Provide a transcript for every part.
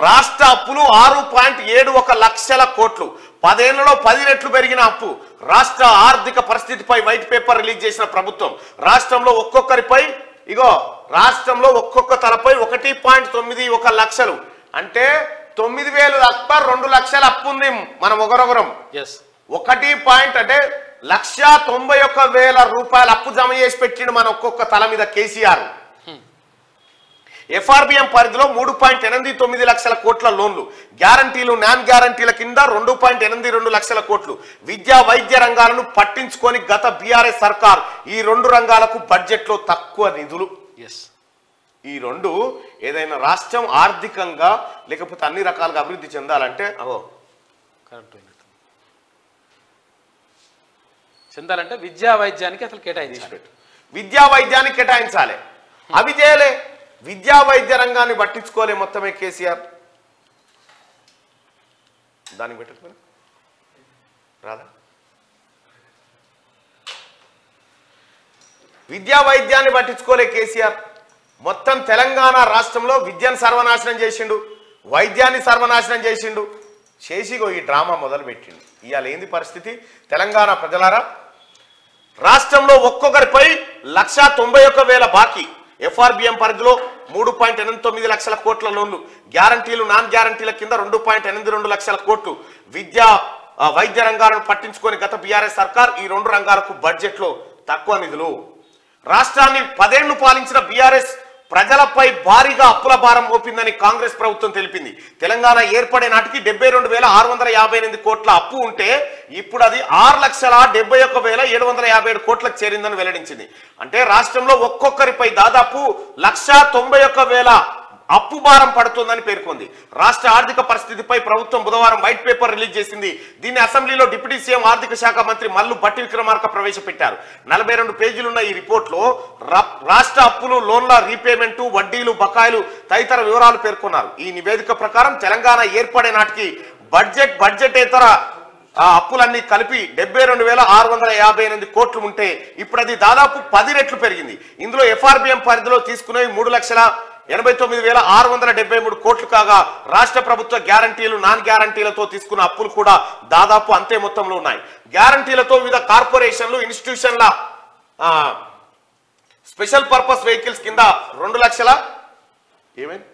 రాష్ట్ర అప్పులు ఆరు పాయింట్ ఏడు ఒక లక్షల కోట్లు పదేళ్లలో పది రెట్లు పెరిగిన అప్పు రాష్ట్ర ఆర్థిక పరిస్థితిపై వైట్ పేపర్ రిలీజ్ చేసిన ప్రభుత్వం రాష్ట్రంలో ఒక్కొక్కరిపై ఇగో రాష్ట్రంలో ఒక్కొక్క తలపై ఒకటి పాయింట్ తొమ్మిది ఒక లక్షలు అంటే తొమ్మిది వేలు తప్ప రెండు లక్షల అప్పు ఉంది మనం ఒకరొకరం ఎస్ ఒకటి పాయింట్ అంటే లక్ష తొంభై ఒక్క వేల రూపాయల అప్పు జమ చేసి పెట్టిండు మన ఒక్కొక్క తల మీద కేసీఆర్ ఎఫ్ఆర్బిఎం పరిధిలో మూడు పాయింట్ ఎనిమిది తొమ్మిది లక్షల కోట్ల లోన్లు గ్యారంటీలు నాన్ గ్యారంటీల కింద రెండు పాయింట్ ఎనిమిది రెండు లక్షల కోట్లు విద్యా వైద్య రంగాలను పట్టించుకొని గత బీఆర్ఎస్ సర్కార్ ఈ రెండు రంగాలకు బడ్జెట్లో తక్కువ నిధులు ఎస్ ఈ రెండు ఏదైనా రాష్ట్రం ఆర్థికంగా లేకపోతే అన్ని రకాలుగా అభివృద్ధి చెందాలంటే అవో కరెక్ట్ చెందాలంటే విద్యా వైద్యానికి అసలు కేటాయించాలి పెట్టు. విద్యా వైద్యానికి కేటాయించాలి అవి చేయలే విద్యా వైద్య రంగాన్ని పట్టించుకోలే మొత్తమే కేసీఆర్ దానికి పెట్టకపోయినా రాదా విద్యా వైద్యాన్ని పట్టించుకోలే కేసీఆర్ మొత్తం తెలంగాణ రాష్ట్రంలో విద్యను సర్వనాశనం చేసిండు వైద్యాన్ని సర్వనాశనం చేసిండు చేసిగో ఈ డ్రామా మొదలు పెట్టిండు ఇవాళ ఏంది పరిస్థితి తెలంగాణ ప్రజలారా రాష్ట్రంలో ఒక్కొక్కరిపై లక్ష తొంభై ఒక్క వేల బాకీ ఎఫ్ఆర్బిఎం పరిధిలో మూడు పాయింట్ ఎనిమిది తొమ్మిది లక్షల కోట్ల లోన్లు గ్యారంటీలు నాన్ గ్యారంటీల కింద రెండు పాయింట్ ఎనిమిది రెండు లక్షల కోట్లు విద్యా ఆ, వైద్య రంగాలను పట్టించుకొని గత బీఆర్ఎస్ సర్కార్ ఈ రెండు రంగాలకు బడ్జెట్లో తక్కువ నిధులు రాష్ట్రాన్ని పదేళ్లు పాలించిన బీఆర్ఎస్ ప్రజలపై భారీగా అప్పుల భారం మోపిందని కాంగ్రెస్ ప్రభుత్వం తెలిపింది తెలంగాణ ఏర్పడే నాటికి డెబ్బై రెండు వేల ఆరు వందల యాభై ఎనిమిది కోట్ల అప్పు ఉంటే ఇప్పుడు అది ఆరు లక్షల డెబ్బై ఒక్క వేల ఏడు వందల యాభై ఏడు కోట్లకు చేరిందని వెల్లడించింది అంటే రాష్ట్రంలో ఒక్కొక్కరిపై దాదాపు లక్ష తొంభై ఒక్క వేల అప్పు భారం పడుతుందని పేర్కొంది రాష్ట్ర ఆర్థిక పరిస్థితిపై ప్రభుత్వం బుధవారం వైట్ పేపర్ రిలీజ్ చేసింది దీన్ని అసెంబ్లీలో డిప్యూటీ సీఎం ఆర్థిక శాఖ మంత్రి మల్లు బట్టి విక్రమార్క ప్రవేశపెట్టారు నలభై రెండు పేజీలున్న ఈ రిపోర్ట్లో రా- రాష్ట్ర అప్పులు లోన్ల రీపేమెంటు వడ్డీలు బకాయిలు తదితర వివరాలు పేర్కొన్నారు ఈ నివేదిక ప్రకారం తెలంగాణ ఏర్పడే నాటికి బడ్జెట్ బడ్జెటేతర ఆ అప్పులన్నీ కలిపి డెబ్బై రెండు వేల ఆరు వందల యాభై ఎనిమిది కోట్లు ఉంటే ఇప్పుడు అది దాదాపు పది రెట్లు పెరిగింది ఇందులో ఎఫ్ఆర్బిఎం పరిధిలో తీసుకునేవి మూడు లక్షల ఎనభై తొమ్మిది వేల ఆరు వందల డెబ్బై మూడు కోట్లు కాగా రాష్ట్ర ప్రభుత్వ గ్యారంటీలు నాన్ గ్యారంటీలతో తీసుకున్న అప్పులు కూడా దాదాపు అంతే మొత్తంలో ఉన్నాయి గ్యారంటీలతో వివిధ కార్పొరేషన్లు ఇన్స్టిట్యూషన్ల ఆ, స్పెషల్ పర్పస్ వెహికల్స్ కింద రెండు లక్షల ఏమైంది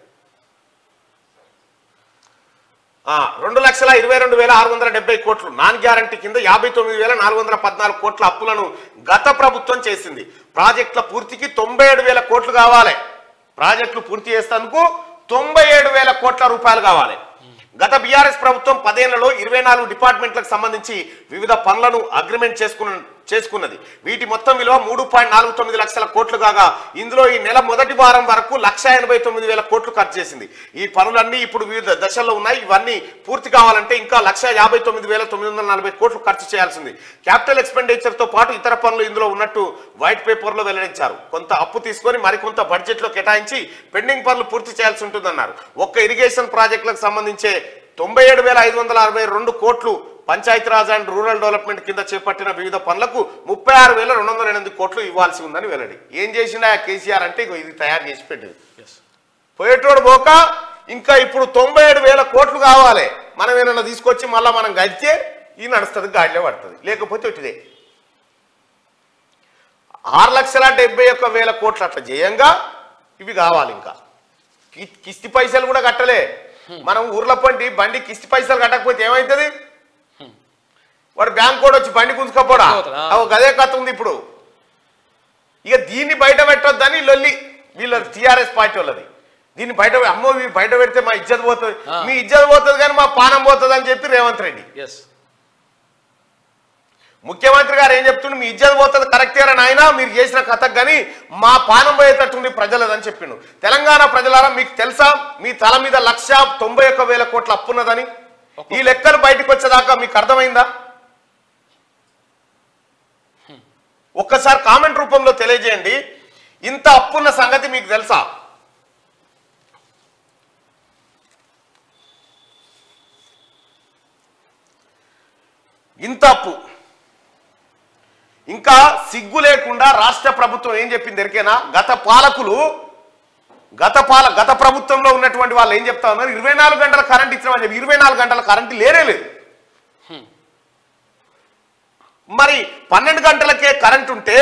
ఆ, రెండు లక్షల ఇరవై రెండు వేల ఆరు వందల డెబ్బై కోట్లు నాన్ గ్యారంటీ కింద యాభై తొమ్మిది వేల నాలుగు వందల పద్నాలుగు కోట్ల అప్పులను గత ప్రభుత్వం చేసింది ప్రాజెక్టుల పూర్తికి తొంభై ఏడు వేల కోట్లు కావాలి ప్రాజెక్టులు పూర్తి చేసేందుకు తొంభై ఏడు వేల కోట్ల రూపాయలు కావాలి గత బీఆర్ఎస్ ప్రభుత్వం పదేళ్లలో ఇరవై నాలుగు డిపార్ట్మెంట్లకు సంబంధించి వివిధ పనులను అగ్రిమెంట్ చేసుకున్న చేసుకున్నది వీటి మొత్తం విలువ మూడు పాయింట్ నాలుగు తొమ్మిది లక్షల కోట్లు కాగా ఇందులో ఈ నెల మొదటి వారం వరకు లక్ష ఎనభై తొమ్మిది వేల కోట్లు ఖర్చు చేసింది ఈ పనులన్నీ ఇప్పుడు వివిధ దశల్లో ఉన్నాయి ఇవన్నీ పూర్తి కావాలంటే ఇంకా లక్ష యాభై తొమ్మిది వేల తొమ్మిది వందల నలభై కోట్లు ఖర్చు చేయాల్సింది క్యాపిటల్ ఎక్స్పెండిచర్ తో పాటు ఇతర పనులు ఇందులో ఉన్నట్టు వైట్ పేపర్ లో వెల్లడించారు కొంత అప్పు తీసుకొని మరికొంత బడ్జెట్ లో కేటాయించి పెండింగ్ పనులు పూర్తి చేయాల్సి ఉంటుందన్నారు ఒక్క ఇరిగేషన్ ప్రాజెక్టులకు సంబంధించే తొంభై ఏడు వేల ఐదు వందల అరవై రెండు కోట్లు పంచాయతీరాజ్ అండ్ రూరల్ డెవలప్మెంట్ కింద చేపట్టిన వివిధ పనులకు ముప్పై ఆరు వేల రెండు వందల ఎనిమిది కోట్లు ఇవ్వాల్సి ఉందని వెల్లడి ఏం చేసిండా ఆ కేసీఆర్ అంటే ఇగో ఇది తయారు చేసి పెట్టింది ఎస్ పోయేటోడు పోక ఇంకా ఇప్పుడు తొంభై ఏడు వేల కోట్లు కావాలి మనం ఏమైనా తీసుకొచ్చి మళ్ళీ మనం గడిచే ఈ నడుస్తుంది గాడిలో పడుతుంది లేకపోతే వచ్చిదే ఆరు లక్షల డెబ్బై ఒక్క వేల కోట్లు అట్లా జయంగా ఇవి కావాలి ఇంకా కి- కిస్తి పైసలు కూడా కట్టలే మనం ఊర్ల పండి బండి కిస్తి పైసలు కట్టకపోతే ఏమవుతుంది వాడు బ్యాంక్ కూడా వచ్చి బండి గుంజుకపోడా పోతాడా? అవు గదే కథ ఉంది ఇప్పుడు ఇక దీన్ని బయట పెట్టొద్దని లొల్లి వీళ్ళ టిఆర్ఎస్ పార్టీ వాళ్ళది దీన్ని బయట అమ్మో ఇవి బయట పెడితే మా ఇజ్జత్ పోతుంది ఆ. మీ ఇజ్జత్ పోతుంది కానీ మా పానం పోతుంది అని చెప్పి రేవంత్ రెడ్డి ఎస్ ముఖ్యమంత్రి గారు ఏం చెప్తుండు మీ ఇజ్జత్ పోతుంది కరెక్టేరా నాయన మీరు చేసిన కథకు కానీ మా పానం పోయేటట్టుంది ప్రజలదని చెప్పిండు తెలంగాణ ప్రజలారా మీకు తెలుసా మీ తల మీద లక్ష తొంభై ఒక్క వేల కోట్ల అప్పున్నదని ఈ లెక్కలు బయటకు వచ్చేదాకా మీకు అర్థమైందా ఒక్కసారి కామెంట్ రూపంలో తెలియజేయండి ఇంత అప్పున్న సంగతి మీకు తెలుసా ఇంత అప్పు ఇంకా సిగ్గు లేకుండా రాష్ట్ర ప్రభుత్వం ఏం చెప్పింది ఎరికేనా గత పాలకులు గత పాల గత ప్రభుత్వంలో ఉన్నటువంటి వాళ్ళు ఏం చెప్తా ఉన్నారు ఇరవై నాలుగు గంటల కరెంట్ ఇచ్చినామని చెప్పి ఇరవై నాలుగు గంటల కరెంట్ లేనే లేదు మరి పన్నెండు గంటలకే కరెంట్ ఉంటే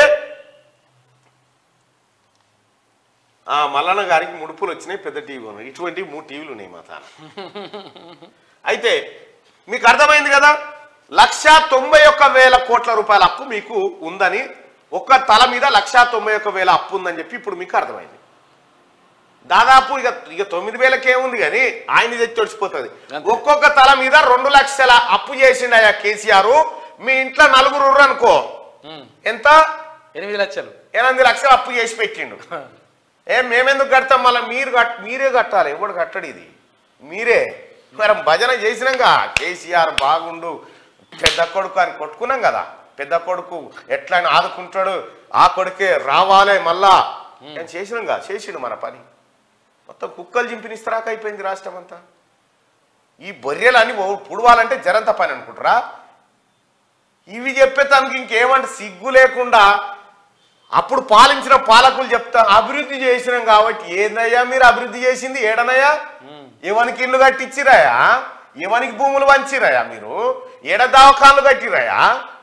ఆ మల్లన్న గారికి ముడుపులు వచ్చినాయి పెద్ద టీవీ ఉన్నాయి ఇటువంటి మూడు టీవీలు ఉన్నాయి మా తాన అయితే మీకు అర్థమైంది కదా లక్ష తొంభై ఒక్క వేల కోట్ల రూపాయల అప్పు మీకు ఉందని ఒక్క తల మీద లక్ష తొంభై ఒక్క వేల అప్పు ఉందని చెప్పి ఇప్పుడు మీకు అర్థమైంది దాదాపు ఇక ఇక తొమ్మిది వేలకే ఉంది కానీ ఆయన తెచ్చి వచ్చిపోతుంది అంతే. ఒక్కొక్క తల మీద రెండు లక్షల అప్పు చేసిండు అయ్యా కేసీఆర్ మీ ఇంట్లో నలుగురు ఉర్రు అనుకో ఉమ్. ఎంత ఎనిమిది లక్షలు ఎనిమిది లక్షలు అప్పు చేసి పెట్టిండు ఏ మేమెందుకు కడతాం మళ్ళీ మీరు కట్ మీరే కట్టాలి ఎవడు కట్టడు ఇది మీరే మరి భజన చేసినాక కేసీఆర్ బాగుండు పెద్ద కొడుకు అని కొట్టుకున్నాం కదా పెద్ద కొడుకు ఎట్లా అని ఆదుకుంటాడు ఆ కొడుకే రావాలే మళ్ళా నేను చేసినాం కదా చేసిండు మన పని మొత్తం కుక్కలు చింపినిస్తరాక అయిపోయింది రాష్ట్రం అంతా ఈ బొర్రెలని ఓ పుడవాలంటే జరంత పని అనుకుంటారా ఇవి చెప్పేదానికి ఇంకేమంటే సిగ్గు లేకుండా అప్పుడు పాలించిన పాలకులు చెప్తా అభివృద్ధి చేసినాం కాబట్టి ఏందయ్యా మీరు అభివృద్ధి చేసింది ఏడనయ్యా ఎవరికి ఇల్లు కట్టించిరాయా ఎవరికి భూములు వంచిరాయా మీరు ఏడ దవాఖాన్లు కట్టిరాయా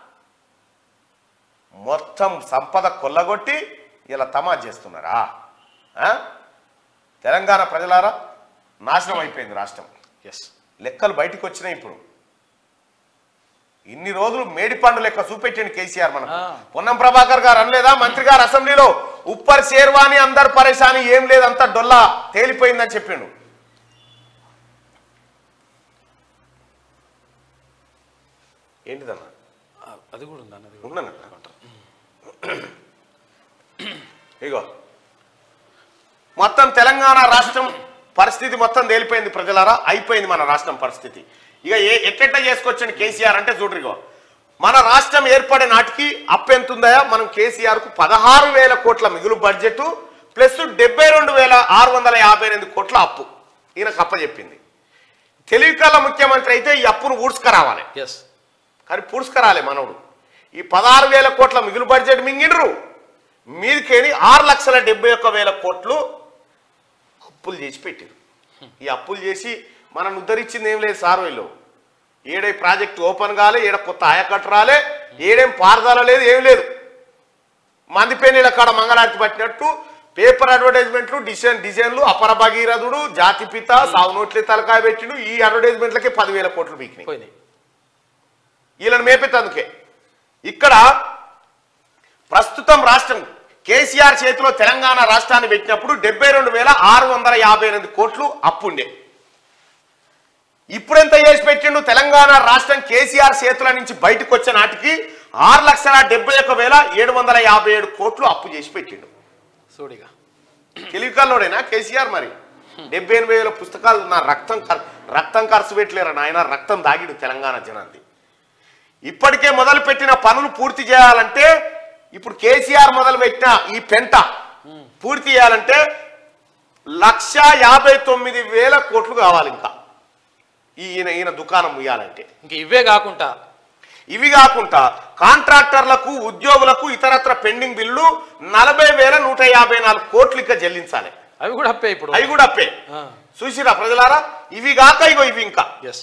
మొత్తం సంపద కొల్లగొట్టి ఇలా తమాజ్ చేస్తున్నారా ఆ? తెలంగాణ ప్రజలారా నాశనం అయిపోయింది రాష్ట్రం ఎస్ లెక్కలు బయటికి వచ్చినాయి ఇప్పుడు ఇన్ని రోజులు మేడిపండు లెక్క చూపెట్టిండు కేసీఆర్ మనకు ఆ. పొన్నం ప్రభాకర్ గారు అనలేదా మంత్రి గారు అసెంబ్లీలో ఉప్పర్ షేర్వాణి అందరు పరేషాని ఏం లేదు అంత డొల్లా తేలిపోయిందని చెప్పిండు ఏంటిదన్నా అది కూడా ఉందా అది కూడా ఉన్నానన్నా ఇగో మొత్తం తెలంగాణ రాష్ట్రం పరిస్థితి మొత్తం తేలిపోయింది ప్రజలారా అయిపోయింది మన రాష్ట్రం పరిస్థితి ఇక ఏ ఎట్టెట్ట చేసుకొచ్చండి కేసీఆర్ అంటే చూడ్రిగో మన రాష్ట్రం ఏర్పడే నాటికి అప్పు ఎంత ఉందా మనం కేసీఆర్ కు పదహారు వేల కోట్ల మిగులు బడ్జెట్ ప్లస్ డెబ్బై రెండు వేల ఆరు వందల యాభై ఎనిమిది కోట్ల అప్పు ఈయనకు అప్పచెప్పింది తెలివికల ముఖ్యమంత్రి అయితే ఈ అప్పును ఊడ్చుకరావాలి ఎస్ కానీ పురస్కరాలే మనవుడు ఈ పదహారు వేల కోట్ల మిగులు బడ్జెట్ మింగిండ్రు మీదికేని ఆరు లక్షల డెబ్బై ఒక్క వేల కోట్లు అప్పులు చేసి పెట్టారు ఈ అప్పులు చేసి మనం ఉద్ధరించింది ఏం లేదు సార్ వీళ్ళు ఏడే ప్రాజెక్ట్ ఓపెన్ కాలే ఏడ కొత్త ఆయకట్టు రాలే ఏడేం పారదాల లేదు ఏం లేదు మందిపేనీల కాడ మంగళారతి పట్టినట్టు పేపర్ అడ్వర్టైజ్మెంట్లు డిజైన్ డిజైన్లు అపర భగీరథుడు జాతిపిత సావునోట్లే తలకాయ పెట్టిండు ఈ అడ్వర్టైజ్మెంట్లకే పదివేల కోట్లు పీకినాయి పోయినాయి వీళ్ళని మేపేతందుకే ఇక్కడ ప్రస్తుతం రాష్ట్రం కేసీఆర్ చేతిలో తెలంగాణ రాష్ట్రాన్ని పెట్టినప్పుడు డెబ్బై రెండు వేల ఆరు వందల యాభై ఎనిమిది కోట్లు అప్పుండే ఇప్పుడెంత చేసి పెట్టిండు తెలంగాణ రాష్ట్రం కేసీఆర్ చేతుల నుంచి బయటకు వచ్చే నాటికి ఆరు లక్షల డెబ్బై ఒక్క వేల ఏడు వందల యాభై ఏడు కోట్లు అప్పు చేసి పెట్టిండు సూడిగా తెలివికల్లోడేనా కేసీఆర్ మరి డెబ్బై ఎనభై వేల పుస్తకాలు నా రక్తం ఖర్- రక్తం ఖర్చు పెట్టలేరు నాయన రక్తం దాగిడు తెలంగాణ జనాన్ని ఇప్పటికే మొదలు పెట్టిన పనులు పూర్తి చేయాలంటే ఇప్పుడు కేసీఆర్ మొదలు పెట్టిన ఈ పెంట పూర్తి చేయాలంటే లక్ష యాభై తొమ్మిది వేల కోట్లు కావాలి ఇంకా ఈయన ఈయన దుకాణం ముయ్యాలంటే ఇంక ఇవే కాకుండా ఇవి కాకుండా కాంట్రాక్టర్లకు ఉద్యోగులకు ఇతరత్ర పెండింగ్ బిల్లు నలభై వేల నూట యాభై నాలుగు కోట్లు ఇంకా చెల్లించాలి అవి కూడా అప్పే ఇప్పుడు అవి కూడా అప్పే చూసిరా ప్రజలారా ఇవి కాక ఇగో ఇవి ఇంకా ఎస్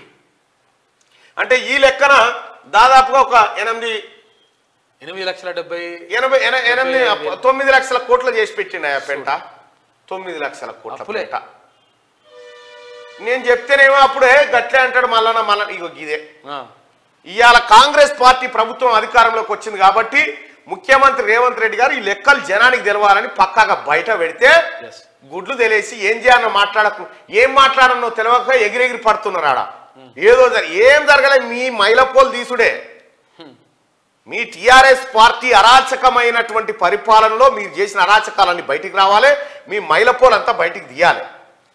అంటే ఈ లెక్కన దాదాపుగా ఒక ఎనిమిది ఎనిమిది లక్షల డెబ్బై ఎనభై ఎన- ఎనిమిది డెబ్బై వేలు. తొమ్మిది లక్షల కోట్ల చేసి పెట్టిండ ఆ పెంట తొమ్మిది లక్షల కోట్ల అప్పులే. పెంట నేను చెప్తేనేమో అప్పుడే గట్లే అంటాడు మళ్ళా మళ్ళా ఇగో ఇదే ఆ, ఇవాళ కాంగ్రెస్ పార్టీ ప్రభుత్వం అధికారంలోకి వచ్చింది కాబట్టి ముఖ్యమంత్రి రేవంత్ రెడ్డి గారు ఈ లెక్కలు జనానికి తెలవాలని పక్కాగా బయట పెడితే Yes. గుడ్లు తెలిసి ఏం చేయాలన్న మాట్లాడకు ఏం మాట్లాడనో తెలియక ఎగిరెగిరి పడుతున్నారు ఆడ ఏదో జరి- ఏం జరగలే మీ మైలపోలు తీసుడే మీ టిఆర్ఎస్ పార్టీ అరాచకమైనటువంటి పరిపాలనలో మీరు చేసిన అరాచకాలన్నీ బయటికి రావాలి మీ మైలపోలంతా బయటికి తీయాలి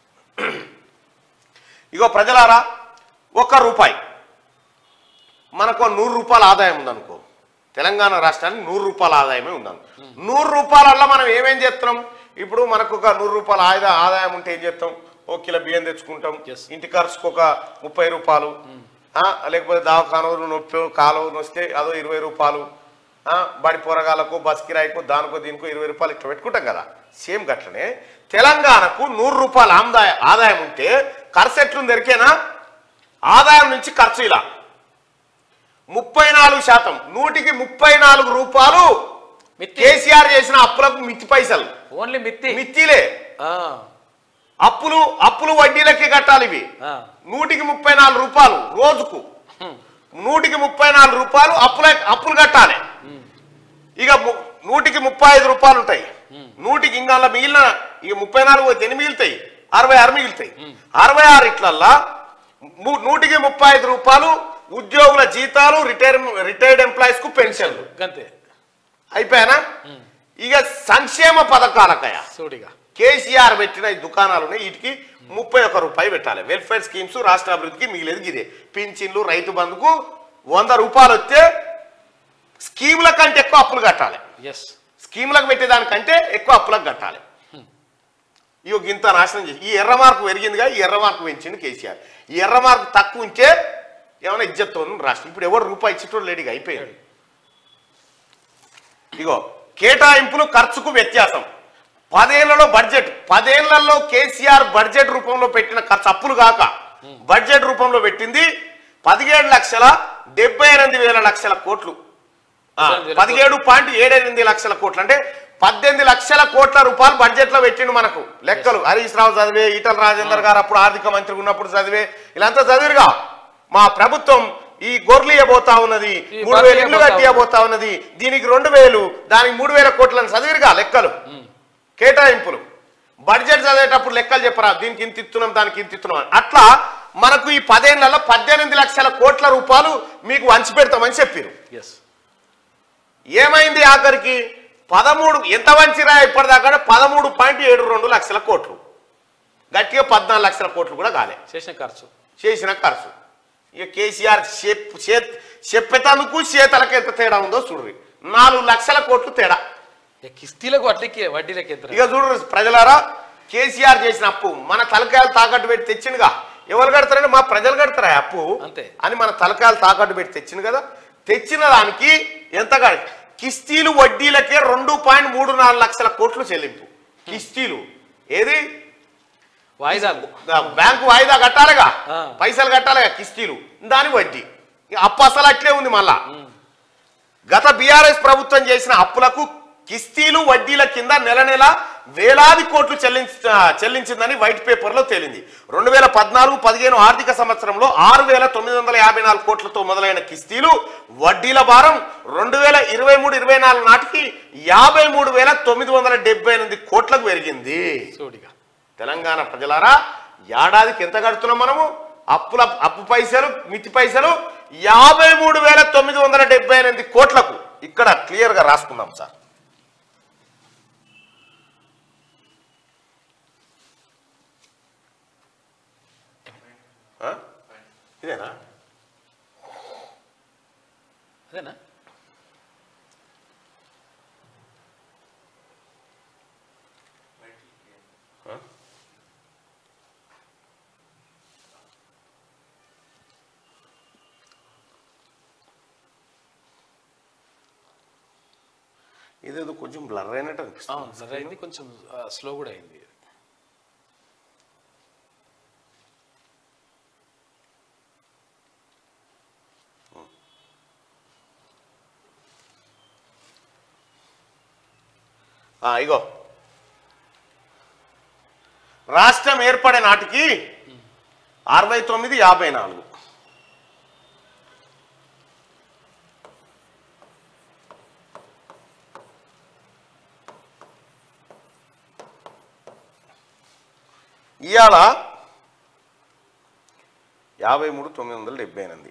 ఇగో ప్రజలారా ఒక్క రూపాయి మనకు నూరు రూపాయల ఆదాయం ఉందనుకో తెలంగాణ రాష్ట్రానికి నూరు రూపాయల ఆదాయమే ఉందను నూరు రూపాయలల్లో మనం ఏమేం చేస్తున్నాం ఇప్పుడు మనకు ఒక నూరు రూపాయల ఆదా ఆదాయం ఉంటే ఏం చేస్తాం ఓ కిలో బియ్యం తెచ్చుకుంటాం Yes. ఇంటి ఖర్చుకు ఒక ముప్పై రూపాయలు ఆ, లేకపోతే దవాఖాన నొప్పి కాలువ వస్తే అదో ఇరవై రూపాయలు ఆ, బడి పోరగాలకు బస్ కిరాయికు దానికో దీనికో ఇరవై రూపాయలు ఇట్లా పెట్టుకుంటాం కదా సేమ్ గట్లనే తెలంగాణకు నూరు రూపాయల ఆదాయ ఆదాయం ఉంటే ఖర్చు ఎట్లుంది ఎరికేనా ఆదాయం నుంచి ఖర్చు ఇలా ముప్పై నాలుగు శాతం నూటికి ముప్పై నాలుగు రూపాయలు మిత్తి కేసీఆర్ చేసిన అప్పులకు మిత్తి పైసలు ఓన్లీ మిత్తి మిత్తిలే ఆ, అప్పులు అప్పులు వడ్డీలకి కట్టాలి ఇవి ఆ. నూటికి ముప్పై నాలుగు రూపాయలు రోజుకు హ్మ్. నూటికి ముప్పై నాలుగు రూపాయలు అప్పుల అప్పులు కట్టాలి హ్మ్. ఇక ము- నూటికి ముప్పై ఐదు రూపాయలు ఉంటాయి నూటికి ఇంకా మిగిలిన ఇక ముప్పై నాలుగు పోతే ఎన్ని మిగులుతాయి అరవై ఆరు మిగులుతాయి అరవై ఆరు ఇట్లల్లా ము- నూటికి ముప్పై ఐదు రూపాయలు ఉద్యోగుల జీతాలు రిటైర్ రిటైర్డ్ ఎంప్లాయీస్ కు పెన్షన్లు గంతే అయిపోయానా ఇక సంక్షేమ పథకాలకయ సూటిగా కేసీఆర్ పెట్టిన ఈ దుకాణాలు ఉన్నాయి వీటికి ముప్పై ఒక్క రూపాయి పెట్టాలి వెల్ఫేర్ స్కీమ్స్ రాష్ట్ర అభివృద్ధికి మిగిలేదు ఇదే పింఛన్లు రైతు బంధుకు వంద రూపాయలు వస్తే స్కీముల కంటే ఎక్కువ అప్పులు కట్టాలి ఎస్ స్కీములకు పెట్టేదానికంటే ఎక్కువ అప్పులకు కట్టాలి ఇగో గింత నాశనం చేసి ఈ ఎర్ర మార్కు పెరిగిందిగా ఈ ఎర్ర మార్కు పెంచింది కేసీఆర్ ఈ ఎర్ర మార్కు తక్కువ ఉంటే ఏమైనా ఇజ్జత్తో రాష్ట్రం ఇప్పుడు ఎవరు రూపాయి ఇచ్చేటోడు లేడిగా అయిపోయాడు ఇగో కేటాయింపులు ఖర్చుకు వ్యత్యాసం పదేళ్లలో బడ్జెట్ పదేళ్లలో కేసీఆర్ బడ్జెట్ రూపంలో పెట్టిన ఖర్చు అప్పులు కాక బడ్జెట్ రూపంలో పెట్టింది పదిహేడు లక్షల డెబ్బై ఎనిమిది వేల లక్షల కోట్లు ఆ, పదిహేడు పాయింట్ ఏడెనిమిది లక్షల కోట్లు అంటే పద్దెనిమిది లక్షల కోట్ల రూపాయలు బడ్జెట్ లో పెట్టిండు మనకు లెక్కలు హరీష్ రావు చదివే ఈటల రాజేందర్ గారు అప్పుడు ఆర్థిక మంత్రి ఉన్నప్పుడు చదివే ఇలాంతా చదివిరుగా మా ప్రభుత్వం ఈ గొర్రెలు పోతా ఉన్నది ఈ మూడు వేలు బర్రెలు ఇల్లు పోతా కట్టి పోతా ఉన్నది దీనికి రెండు వేలు దానికి మూడు వేల కోట్లని చదివిరుగా లెక్కలు కేటాయింపులు బడ్జెట్ చదివేటప్పుడు లెక్కలు చెప్పరా దీనికి ఇంత ఇస్తున్నాం దానికి ఇంత ఇస్తున్నాం అని. అట్లా మనకు ఈ పదేళ్లలో పద్దెనిమిది లక్షల కోట్ల రూపాయలు మీకు వంచి పెడతామని చెప్పారు ఎస్ ఏమైంది ఆఖరికి పదమూడు ఎంత వంచిరా ఇప్పటిదాకా పదమూడు పాయింట్ ఏడు రెండు లక్షల కోట్లు గట్టిగా పద్నాలుగు లక్షల కోట్లు కూడా కాలే చేసిన ఖర్చు చేసిన ఖర్చు ఇక కేసీఆర్ చెప్ చేత్ చెప్పేటందుకు చేతలకు ఎంత తేడా ఉందో చూడ్రి నాలుగు లక్షల కోట్లు తేడా ఇక కిస్తీలకు వడ్డీకి వడ్డీలకి ఎంత ఇక చూడు ప్రజలారా కేసీఆర్ చేసిన అప్పు మన తలకాయలు తాకట్టు పెట్టి తెచ్చిండుగా ఎవరు కడతారంటే మా ప్రజలు కడతారా ఆ అప్పు అంతే. అని మన తలకాయలు తాకట్టు పెట్టి తెచ్చింది కదా తెచ్చిన దానికి ఎంత కడ- కిస్తీలు వడ్డీలకే రెండు పాయింట్ మూడు నాలుగు లక్షల కోట్లు చెల్లింపు కిస్తీలు ఏది వాయిదాలు బ్యాంకు వాయిదా కట్టాలిగా ఆ. పైసలు కట్టాలిగా కిస్తీలు దాని వడ్డీ ఇక అప్పు అసలు అట్లే ఉంది మళ్ళా గత బీఆర్ఎస్ ప్రభుత్వం చేసిన అప్పులకు కిస్తీలు వడ్డీల కింద నెల నెల వేలాది కోట్లు చెల్లించ చెల్లించిందని వైట్ పేపర్లో తేలింది రెండు వేల పద్నాలుగు పదిహేను ఆర్థిక సంవత్సరంలో ఆరు వేల తొమ్మిది వందల యాభై నాలుగు కోట్లతో మొదలైన కిస్తీలు వడ్డీల భారం రెండు వేల ఇరవై మూడు ఇరవై నాలుగు నాటికి యాభై మూడు వేల తొమ్మిది వందల డెబ్బై ఎనిమిది కోట్లకు పెరిగింది సూటిగా తెలంగాణ ప్రజలారా ఏడాదికి ఎంత కడుతున్నాం మనము అప్పుల అప్పు పైసలు మితి పైసలు యాభై మూడు వేల తొమ్మిది వందల డెబ్బై ఎనిమిది కోట్లకు ఇక్కడ క్లియర్ గా రాసుకుందాం సార్ ఆ? ఇదేనా అదేనా ఇదేదో కొంచెం బ్లర్ అయినట్టు అవును అనిపిస్తుంది సరే అయింది కొంచెం స్లో కూడా అయింది ఆ, ఇగో రాష్ట్రం ఏర్పడే నాటికి అరవై తొమ్మిది యాభై నాలుగు ఇవాళ యాభై మూడు తొమ్మిది వందల డెబ్బై ఎనిమిది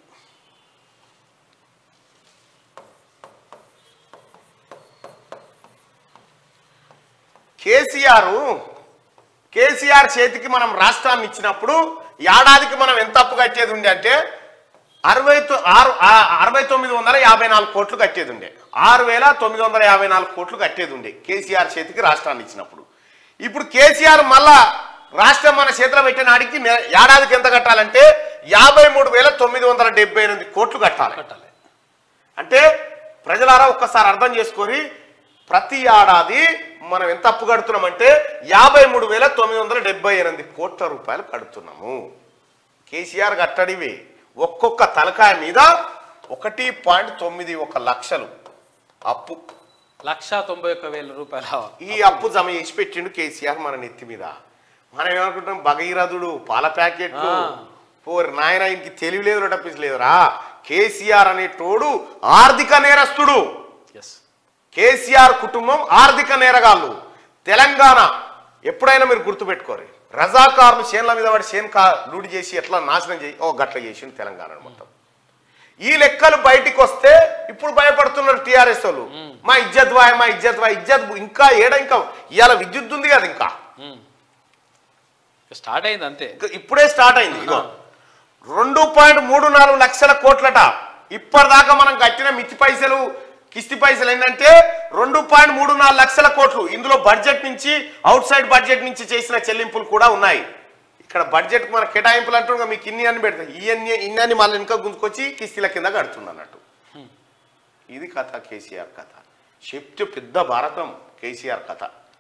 కేసీఆర్ కేసీఆర్ చేతికి మనం రాష్ట్రాన్ని ఇచ్చినప్పుడు ఏడాదికి మనం ఎంత అప్పు కట్టేది ఉండే అంటే అరవై తొ- ఆరు ఆ- అరవై తొమ్మిది వందల యాభై నాలుగు కోట్లు కట్టేది ఉండే ఆరు వేల తొమ్మిది వందల యాభై నాలుగు కోట్లు కట్టేది ఉండే కేసీఆర్ చేతికి రాష్ట్రాన్ని ఇచ్చినప్పుడు ఇప్పుడు కేసీఆర్ మళ్ళా రాష్ట్రం మన చేతిలో పెట్టిన నాడికి నె- ఏడాదికి ఎంత కట్టాలంటే యాభై మూడు వేల తొమ్మిది వందల డెబ్బై ఎనిమిది కోట్లు కట్టాలి కట్టాలి అంటే ప్రజలారా ఒక్కసారి అర్థం చేసుకొని ప్రతి ఏడాది మనం ఎంత అప్పు కడుతున్నామంటే యాభై మూడు వేల తొమ్మిది వందల డెబ్బై ఎనిమిది కోట్ల రూపాయలు కడుతున్నాము కేసీఆర్ కట్టడివి ఒక్కొక్క తలకాయ మీద ఒకటి పాయింట్ తొమ్మిది ఒక లక్షలు అప్పు లక్ష తొంభై ఒక్క వేల రూపాయల ఈ అప్పు జమ చేసి పెట్టిండు కేసీఆర్ మన నెత్తి మీద మనం ఏమనుకుంటాం భగీరథుడు పాల ప్యాకెట్ ఆ. పోరు నాయన ఇంక తెలివి లేదు టప్పించి లేదురా కేసీఆర్ అనేటోడు ఆర్థిక నేరస్తుడు ఎస్ కేసీఆర్ కుటుంబం ఆర్థిక నేరగాళ్ళు తెలంగాణ ఎప్పుడైనా మీరు గుర్తుపెట్టుకోరు రజాకారులు చేన్ల మీద వాడి చేను కా లూడి చేసి ఎట్లా నాశనం చేసి ఓ గట్ల చేసిండు తెలంగాణ మొత్తం ఈ లెక్కలు బయటికి వస్తే ఇప్పుడు భయపడుతున్నారు టీఆర్ఎస్ వాళ్ళు మా ఇజ్జత్ వాయ్ మా ఇజ్జత్ వాయ్ ఇజ్జత్ ఇంకా ఏడ ఇంకా ఇవాళ విద్యుత్ ఉంది కదా ఇంకా స్టార్ట్ అయింది అంతే ఇంకా ఇప్పుడే స్టార్ట్ అయింది ఇగో రెండు పాయింట్ మూడు నాలుగు లక్షల కోట్లట ఇప్పటిదాకా మనం కట్టిన మిత్తి పైసలు కిస్తి పైసలు ఏంటంటే రెండు పాయింట్ మూడు నాలుగు లక్షల కోట్లు ఇందులో బడ్జెట్ నుంచి అవుట్ సైడ్ బడ్జెట్ నుంచి చేసిన చెల్లింపులు కూడా ఉన్నాయి ఇక్కడ బడ్జెట్ మన కేటాయింపులు అంటూ మీకు ఇన్ని అని పెడతాయి ఇవన్నీ ఇన్ని అని మళ్ళీ ఇంకా గుంజుకొచ్చి కిస్తీల కింద కడుతుంది అన్నట్టు ఇది కథ కేసీఆర్ కథ చెప్తే పెద్ద భారతం కేసీఆర్ కథ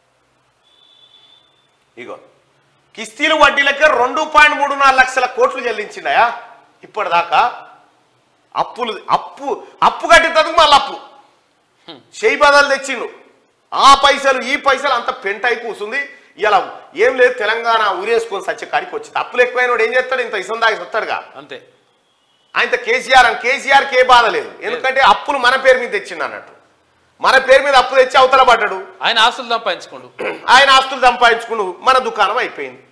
ఇగో కిస్తీలు వడ్డీలకే రెండు పాయింట్ మూడు నాలుగు లక్షల కోట్లు చెల్లించిండయా ఇప్పటిదాకా అప్పులు అప్పు అప్పు కట్టేందుకు మళ్ళీ అప్పు చేయి బదలు తెచ్చిండు ఆ పైసలు ఈ పైసలు అంత పెంటై కూసుంది ఇలా ఏం లేదు తెలంగాణ ఊరేసుకొని సచ్చే కాడికి వచ్చింది అప్పులు ఎక్కువైన ఏం చేస్తాడు ఇంత ఇసం దాగి వస్తాడుగా అంతే ఆయన కేసీఆర్ అని కేసీఆర్కి ఏ బాధ లేదు ఎందుకంటే అప్పులు మన పేరు మీద తెచ్చిండు అన్నట్టు మన పేరు మీద అప్పు తెచ్చి అవతల పడ్డాడు ఆయన ఆస్తులు సంపాదించుకోండు ఆయన ఆస్తులు సంపాదించుకుని మన దుకాణం అయిపోయింది